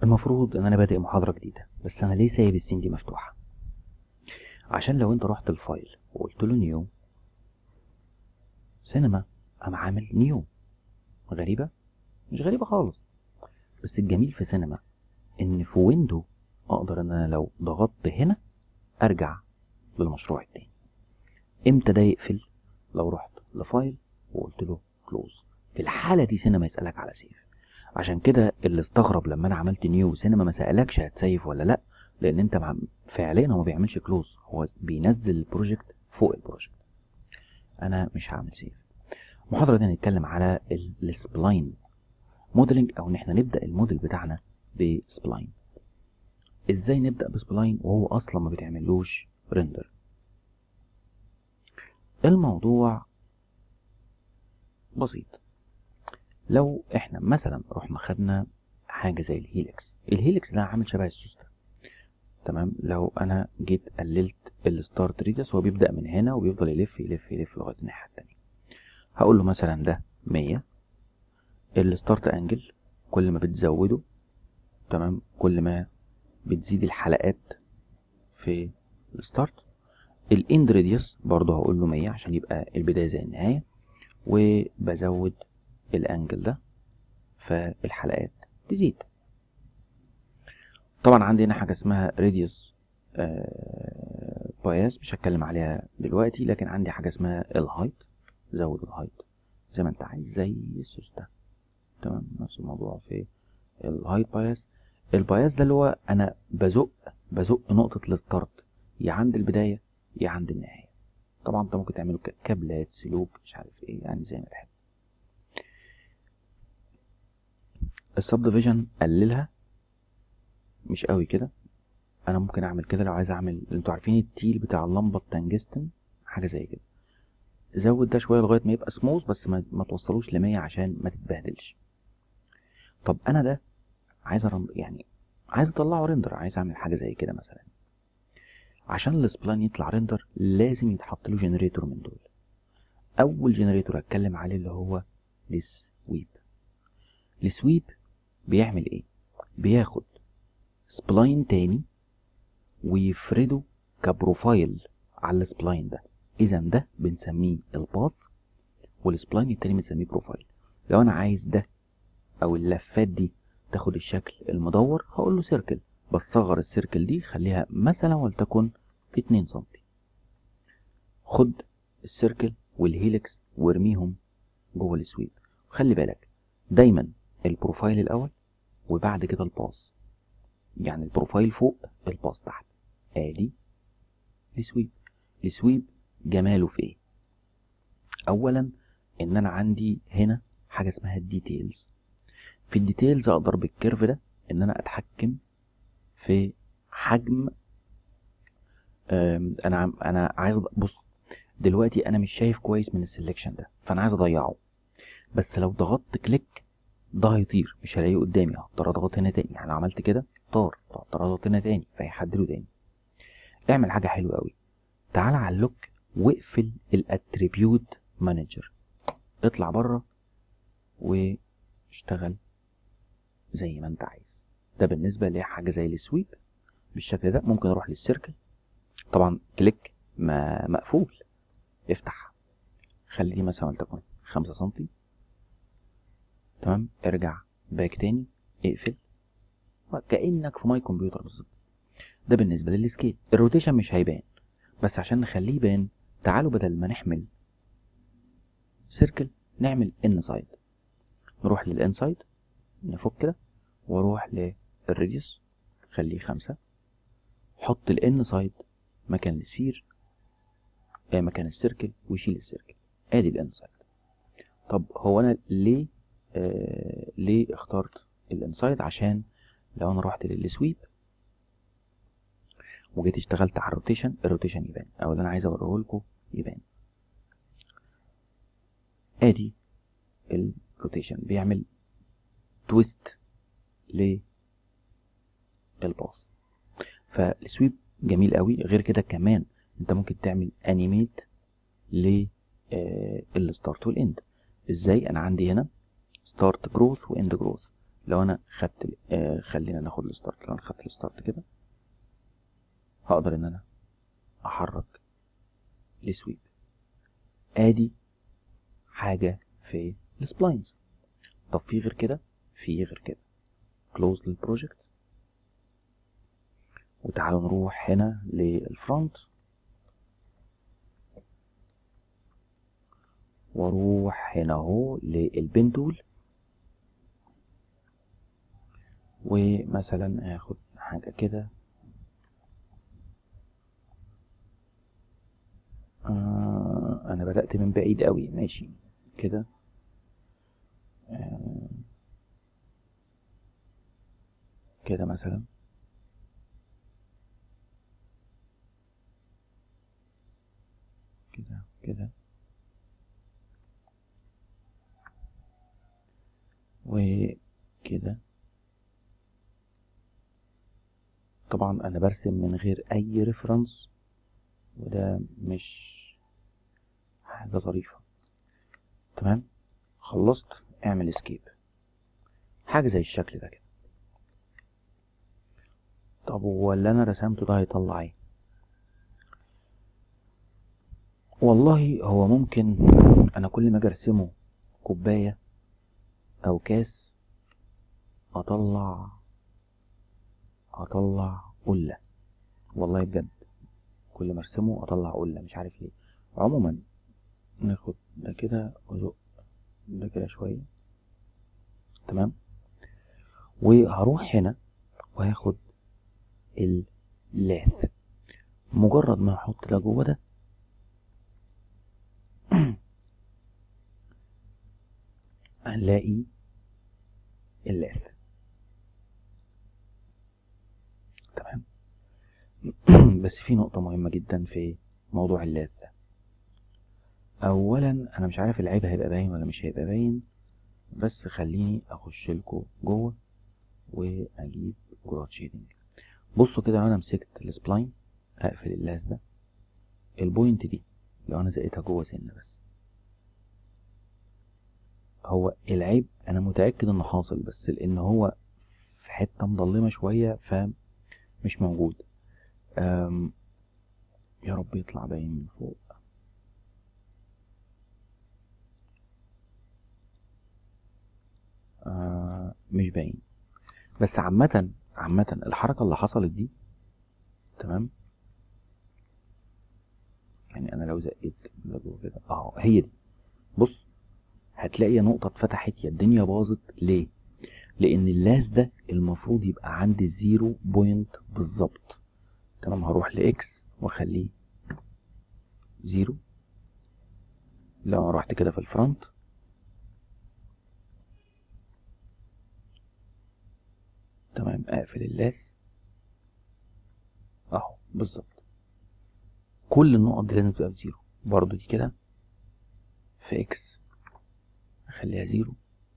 المفروض ان انا بادئ محاضرة جديدة بس انا ليه سايب السين دي مفتوحة عشان لو انت رحت الفايل وقلت له نيو سينما قام عامل نيو غريبة مش غريبة خالص بس الجميل في سينما ان في ويندو اقدر ان انا لو ضغطت هنا ارجع للمشروع التاني امتى ده يقفل لو رحت لفايل وقلت له كلوز في الحالة دي سينما يسألك على سيف عشان كده اللي استغرب لما انا عملت نيو سينما ما سألكش هتسيف ولا لا لان انت مع... فعليا هو ما بيعملش كلوز هو بينزل البروجكت فوق البروجكت انا مش هعمل سيف المحاضرة دي هنتكلم على السبلاين موديلنج او ان احنا نبدأ الموديل بتاعنا بسبلاين ازاي نبدأ بسبلاين وهو اصلا ما بتعملوش ريندر الموضوع بسيط لو احنا مثلا رحنا خدنا حاجة زي الهيلكس الهيلكس ده عامل شبه السوستة تمام لو انا جيت قللت الستارت ريدس هو بيبدأ من هنا وبيفضل يلف يلف يلف لغاية الناحية التانية هقول له مثلا ده مية الستارت انجل كل ما بتزوده تمام كل ما بتزيد الحلقات في الستارت الاند راديوس برضه هقول له 100 عشان يبقى البدايه زي النهايه وبزود الانجل ده فالحلقات تزيد طبعا عندي هنا حاجه اسمها راديوس باياس مش هتكلم عليها دلوقتي لكن عندي حاجه اسمها الهايت زود الهايت زي ما انت عايز زي السوس ده تمام نفس الموضوع في الهايت باياس الباياس ده اللي هو انا بزق بزق نقطه الستارت يا عند البدايه يا عند النهايه طبعا انت ممكن تعمله كابلات سلوك مش عارف ايه يعني زي ما تحب السب ديفيجن قللها مش قوي كده انا ممكن اعمل كده لو عايز اعمل انتوا عارفين التيل بتاع اللمبه التنجستن حاجه زي كده زود ده شويه لغايه ما يبقى سموث بس ما, ما توصلوش ل 100 عشان ما تتبهدلش طب انا ده عايز أرم... يعني عايز اطلعه ريندر عايز اعمل حاجه زي كده مثلا عشان السبلاين يطلع ريندر لازم يتحط له جنريتور من دول اول جنريتور هتكلم عليه اللي هو السويب السويب بيعمل ايه بياخد سبلاين تاني ويفرده كبروفايل على السبلاين ده اذا ده بنسميه الباث والسبلاين التاني بنسميه بروفايل لو انا عايز ده او اللفات دي تاخد الشكل المدور هقول له سيركل بصغر السيركل دي خليها مثلا ولتكن 2 سم خد السيركل والهيلكس وارميهم جوه السويب خلي بالك دايما البروفايل الاول وبعد كده الباص يعني البروفايل فوق الباص تحت ادي السويب السويب جماله في ايه اولا ان انا عندي هنا حاجه اسمها الديتيلز في الديتيلز اقدر بالكيرف ده ان انا اتحكم في حجم انا انا عايز بص دلوقتي انا مش شايف كويس من السلكشن ده فانا عايز اضيعه بس لو ضغطت كليك ده هيطير مش هلاقيه قدامي هضطر اضغط هنا تاني يعني لو عملت كده طار هضطر اضغط هنا تاني فيحدله تاني اعمل حاجه حلوه قوي تعال على اللوك واقفل الاتريبيوت مانجر اطلع بره واشتغل زي ما انت عايز ده بالنسبه لحاجه زي السويب بالشكل ده ممكن اروح للسيركل طبعا كليك ما مقفول افتح خلي دي مثلا تكون خمسة سنتي تمام ارجع باك تاني اقفل كأنك في ماي كمبيوتر بالظبط ده بالنسبة للسكيل الروتيشن مش هيبان بس عشان نخليه يبان تعالوا بدل ما نحمل سيركل نعمل انسايد نروح للانسايد نفك كده واروح للريديوس خليه خمسة حط الانسايد مكان السفير آه مكان السيركل ويشيل السيركل ادي الانسايد طب هو انا ليه آه ليه اخترت الانسايد عشان لو انا رحت للسويب وجيت اشتغلت على الروتيشن الروتيشن يبان او اللي انا عايز اوريه لكم يبان ادي الروتيشن بيعمل تويست للباص فالسويب جميل قوي غير كده كمان انت ممكن تعمل انيميت للستارت والاند ازاي انا عندي هنا ستارت جروث واند جروث لو انا خدت ال- آه خلينا ناخد الستارت لو انا خدت الستارت كده هقدر ان انا احرك السويب ادي حاجة في السبلاينز طب في غير كده في غير كده كلوز للبروجكت وتعالوا نروح هنا للفرونت واروح هنا اهو للبين تول ومثلا اخد حاجة كده آه انا بدأت من بعيد قوي ماشي كده آه كده مثلا كده كده وكده طبعا انا برسم من غير اي ريفرنس وده مش حاجة ظريفة تمام خلصت اعمل اسكيب حاجة زي الشكل ده كده طب هو اللي انا رسمته ده هيطلع ايه والله هو ممكن انا كل ما اجي ارسمه كوباية او كاس اطلع اطلع قلة والله بجد كل ما ارسمه اطلع قلة مش عارف ليه عموما ناخد ده كده وزق ده كده شوية تمام وهروح هنا وهاخد اللاث مجرد ما احط ده جوه ده هنلاقي اللاث تمام بس في نقطة مهمة جدا في موضوع اللاث ده اولا انا مش عارف العيب هيبقى باين ولا مش هيبقى باين بس خليني اخش لكم جوه واجيب جراد شيدنج بصوا كده لو انا مسكت السبلاين اقفل اللاث ده البوينت دي لو انا زقيتها جوه سنه بس هو العيب انا متاكد انه حاصل بس لان هو في حته مظلمه شويه فمش موجود أم يا رب يطلع باين من فوق آه مش باين بس عامة عامة الحركة اللي حصلت دي تمام يعني انا لو زقيت ده جوه كده اهو هي دي بص هتلاقي نقطة اتفتحت يا الدنيا باظت ليه؟ لأن اللاس ده المفروض يبقى عند الزيرو بوينت بالظبط تمام هروح لإكس وأخليه زيرو لو أنا رحت كده في الفرونت تمام أقفل اللاس أهو بالظبط كل النقط دي لازم تبقى بزيرو برضو دي كده في إكس اخليها زيرو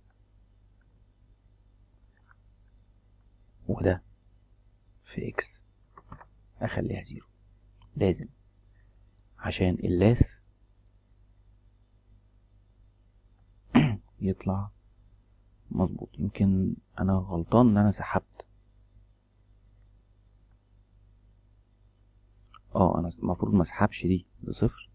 وده في اكس اخليها زيرو لازم عشان اللاس يطلع مظبوط يمكن انا غلطان ان انا سحبت اه انا المفروض ما اسحبش دي لصفر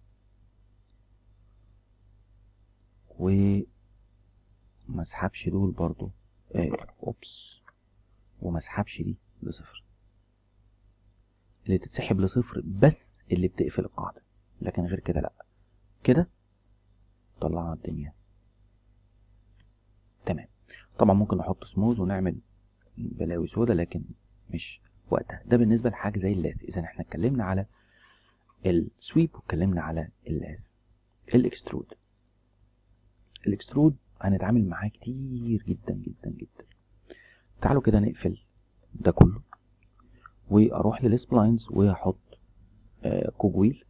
و ما اسحبش دول برضو آه اوبس وما اسحبش دي لصفر اللي تتسحب لصفر بس اللي بتقفل القاعدة لكن غير كده لا كده طلعنا الدنيا تمام طبعا ممكن نحط سموز ونعمل بلاوي سودا لكن مش وقتها ده بالنسبة لحاجة زي اللاس اذا احنا اتكلمنا على السويب واتكلمنا على اللاس الاكسترود الاكسترود هنتعامل معاه كتير جدا جدا جدا تعالوا كده نقفل ده كله واروح للسبلاينز واحط آه كوجويل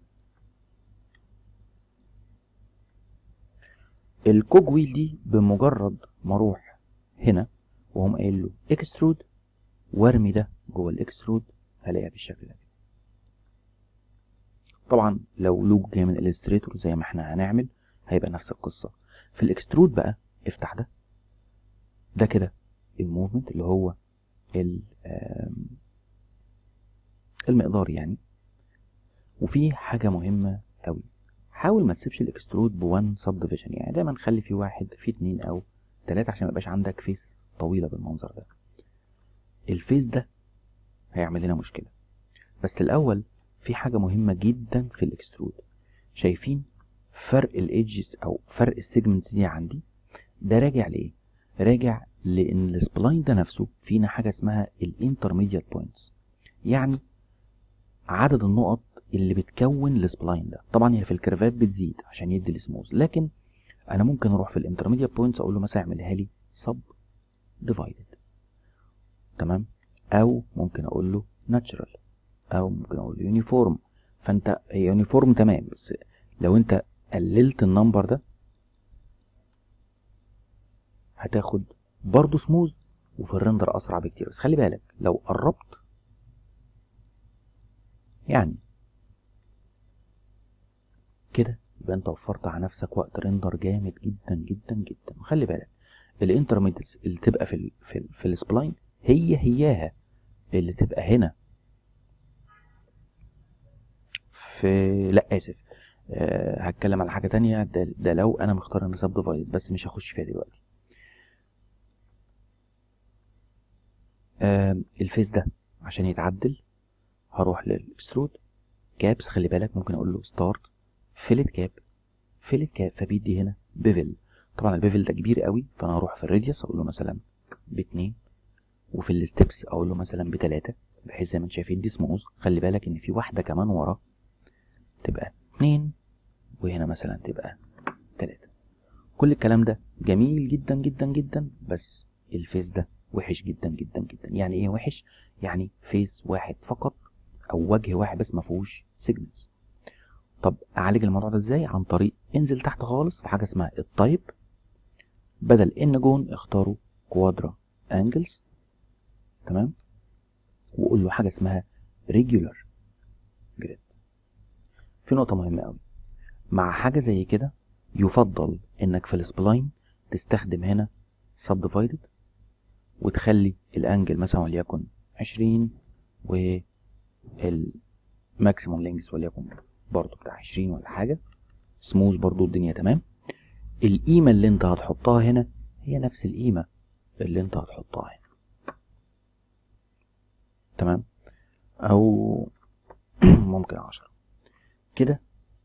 الكوجويل دي بمجرد ما اروح هنا وهم قايل له اكسترود وارمي ده جوه الاكسترود هلاقيها بالشكل ده طبعا لو لوج جاي من الستريتور زي ما احنا هنعمل هيبقى نفس القصه في الاكسترود بقى افتح ده ده كده الموفمنت اللي هو المقدار يعني وفي حاجة مهمة قوي حاول ما تسيبش الاكسترود بوان سب ديفيجن يعني دايما خلي في واحد في اتنين او تلاتة عشان ما يبقاش عندك فيس طويلة بالمنظر ده الفيس ده هيعمل لنا مشكلة بس الاول في حاجة مهمة جدا في الاكسترود شايفين فرق الايدجز او فرق السيجمنتس دي عندي ده راجع لايه راجع لان السبلاين ده نفسه فينا حاجه اسمها الانترميديت بوينتس يعني عدد النقط اللي بتكون السبلاين ده طبعا هي في الكيرفات بتزيد عشان يدي السموث لكن انا ممكن اروح في الانترميديت بوينتس اقول له مثلا اعملها لي سب ديفايدد تمام او ممكن اقول له ناتشرال او ممكن اقول له يونيفورم فانت هي يونيفورم تمام بس لو انت قللت النمبر ده هتاخد برضه سموز وفي الرندر اسرع بكتير بس خلي بالك لو قربت يعني كده يبقى انت وفرت على نفسك وقت ريندر جامد جدا جدا جدا وخلي بالك الانترميديتس اللي تبقى في ال في, ال في السبلاين هي هياها اللي تبقى هنا في لا اسف أه هتكلم على حاجه تانية ده, ده لو انا مختار ان سب ديفايد بس مش هخش فيها دلوقتي أه الفيس ده عشان يتعدل هروح للاكسترود كابس خلي بالك ممكن اقول له ستارت فيلت كاب فيلت كاب فبيدي هنا بيفل طبعا البيفل ده كبير قوي فانا هروح في الراديوس اقول له مثلا باتنين وفي الستبس اقول له مثلا بتلاتة بحيث زي ما انتم شايفين دي سموز خلي بالك ان في واحده كمان ورا تبقى اتنين وهنا مثلا تبقى تلاتة كل الكلام ده جميل جدا جدا جدا بس الفيس ده وحش جدا جدا جدا يعني ايه وحش يعني فيس واحد فقط او وجه واحد بس ما فيهوش سيجمنتس طب اعالج الموضوع ده ازاي عن طريق انزل تحت خالص في حاجه اسمها التايب بدل ان جون اختاروا كوادرا انجلز تمام وقول له حاجه اسمها ريجولار جريد في نقطه مهمه قوي مع حاجه زي كده يفضل انك في السبلاين تستخدم هنا سب ديفايدد وتخلي الانجل مثلا وليكن عشرين والماكسيموم لينجز وليكن برضو بتاع عشرين ولا حاجة سموز برضو الدنيا تمام القيمة اللي انت هتحطها هنا هي نفس القيمة اللي انت هتحطها هنا تمام او ممكن عشرة كده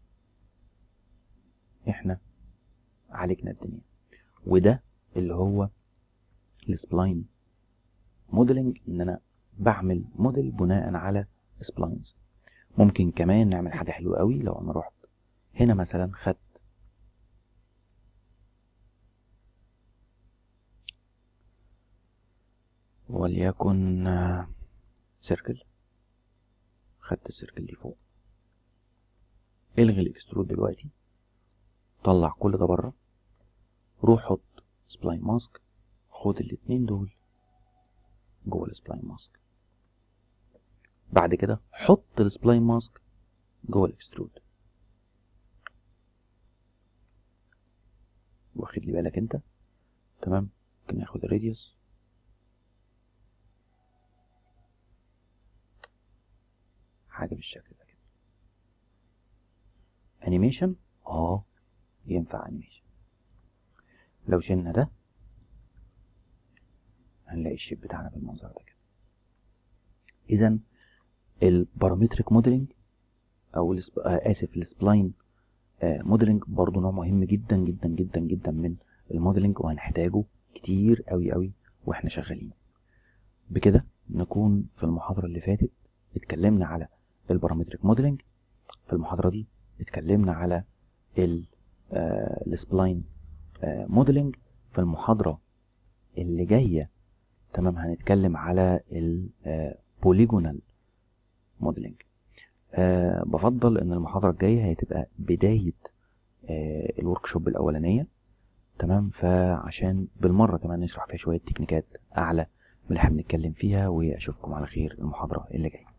احنا عالجنا الدنيا وده اللي هو السبلاين موديلنج ان انا بعمل موديل بناء على سبلاينز ممكن كمان نعمل حاجه حلوه قوي لو انا رحت هنا مثلا خدت وليكن سيركل خدت السيركل دي فوق الغي الاكسترود دلوقتي طلع كل ده بره روح حط سبلاين ماسك خد الاتنين دول جوه السبلاين ماسك بعد كده حط السبلاين ماسك جوه الاكسترود واخد لي بالك انت تمام ممكن ناخد الراديوس حاجه بالشكل ده كده انيميشن اه ينفع انيميشن لو شلنا ده هنلاقي الشيب بتاعنا بالمنظر ده كده اذا البارامتريك موديلنج او السب... آه اسف السبلاين آه موديلنج برضو نوع مهم جدا جدا جدا جدا من الموديلنج وهنحتاجه كتير قوي قوي واحنا شغالين بكده نكون في المحاضرة اللي فاتت اتكلمنا على البارامتريك موديلنج في المحاضرة دي اتكلمنا على السبلاين آه موديلنج في المحاضرة اللي جاية تمام هنتكلم على البوليجونال موديلنج أه بفضل ان المحاضرة الجاية هتبقى بداية أه الوركشوب الاولانية تمام فعشان بالمرة كمان نشرح فيها شوية تكنيكات اعلى من اللي احنا بنتكلم فيها واشوفكم على خير المحاضرة اللي جاية